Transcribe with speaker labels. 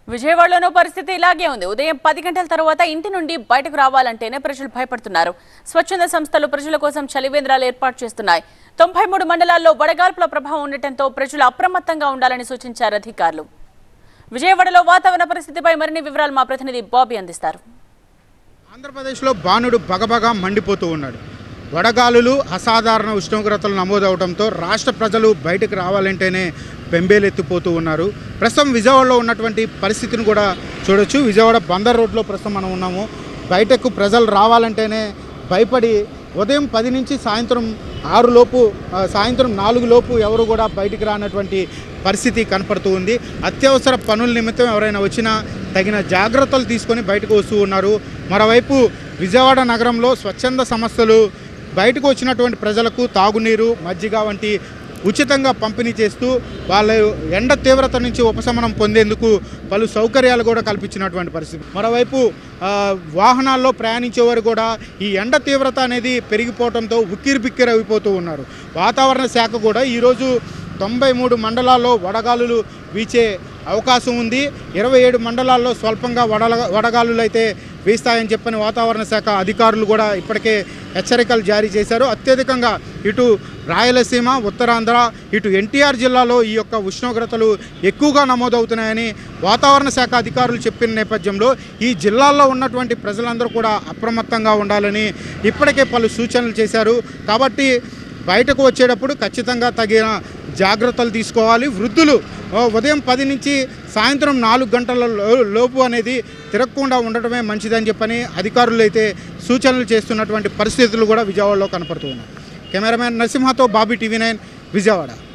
Speaker 1: విజయవాడలోనూ పరిస్థితి ఇలాగే ఉంది ఉదయం పది గంటల తర్వాత ఇంటి నుండి బయటకు రావాలంటేనే ప్రజలు భయపడుతున్నారు స్వచ్ఛంద సంస్థలు ప్రజల కోసం చలివేంద్రాలు ఏర్పాటు చేస్తున్నాయి తొంభై మూడు మండలాల్లో వడగాల్పుల ప్రభావం ఉండటంతో ప్రజలు అప్రమత్తంగా ఉండాలని సూచించారు అధికారులు విజయవాడలో వాతావరణ పరిస్థితిపై మరిన్ని వివరాలు మా ప్రతినిధి బాబీ అందిస్తారు
Speaker 2: ఆంధ్రప్రదేశ్లో బాణుడు బగబగా మండిపోతూ ఉన్నాడు వడగాలులు అసాధారణ ఉష్ణోగ్రతలు నమోదవడంతో రాష్ట్ర ప్రజలు బయటకు రావాలంటేనే బెంబేలెత్తిపోతూ ఉన్నారు ప్రస్తుతం విజయవాడలో ఉన్నటువంటి పరిస్థితిని కూడా చూడొచ్చు విజయవాడ బందర్ రోడ్లో ప్రస్తుతం మనం ఉన్నాము బయటకు ప్రజలు రావాలంటేనే భయపడి ఉదయం పది నుంచి సాయంత్రం ఆరు లోపు ఆ, సాయంత్రం నాలుగు లోపు ఎవరు కూడా బయటికి రానటువంటి పరిస్థితి కనపడుతూ ఉంది అత్యవసర పనుల నిమిత్తం ఎవరైనా వచ్చినా తగిన జాగ్రత్తలు తీసుకొని బయటకు వస్తూ ఉన్నారు మరోవైపు విజయవాడ నగరంలో స్వచ్ఛంద సంస్థలు బయటకు వచ్చినటువంటి ప్రజలకు తాగునీరు మజ్జిగ వంటి ఉచితంగా పంపిణీ చేస్తూ వాళ్ళ ఎండ తీవ్రత నుంచి ఉపశమనం పొందేందుకు పలు సౌకర్యాలు కూడా కల్పించినటువంటి పరిస్థితి మరోవైపు ఆ, వాహనాల్లో ప్రయాణించేవారు కూడా ఈ ఎండ తీవ్రత అనేది పెరిగిపోవడంతో ఉక్కిరి బిక్కిరి అయిపోతూ ఉన్నారు వాతావరణ శాఖ కూడా ఈరోజు తొంభై మూడు మండలాల్లో వడగాలులు వీచే అవకాశం ఉంది ఇరవై ఏడు మండలాల్లో స్వల్పంగా వడల వడగాలులు అయితే వీస్తాయని చెప్పని వాతావరణ శాఖ అధికారులు కూడా ఇప్పటికే హెచ్చరికలు జారీ చేశారు అత్యధికంగా ఇటు రాయలసీమ ఉత్తరాంధ్ర ఇటు ఎన్టీఆర్ జిల్లాలో ఈ యొక్క ఉష్ణోగ్రతలు ఎక్కువగా నమోదవుతున్నాయని వాతావరణ శాఖ అధికారులు చెప్పిన నేపథ్యంలో ఈ జిల్లాల్లో ఉన్నటువంటి ప్రజలందరూ కూడా అప్రమత్తంగా ఉండాలని ఇప్పటికే పలు సూచనలు చేశారు కాబట్టి బయటకు వచ్చేటప్పుడు ఖచ్చితంగా తగిన జాగ్రత్తలు తీసుకోవాలి వృద్ధులు ఆ, ఉదయం పది నుంచి సాయంత్రం నాలుగు గంటల లో- లోపు అనేది తిరగకుండా ఉండటమే మంచిదని చెప్పని అధికారులు అయితే సూచనలు చేస్తున్నటువంటి పరిస్థితులు కూడా విజయవాడలో కనపడుతూ ఉన్నాయి కెమెరామెన్ నరసింహతో బాబీ టీవీ నైన్ విజయవాడ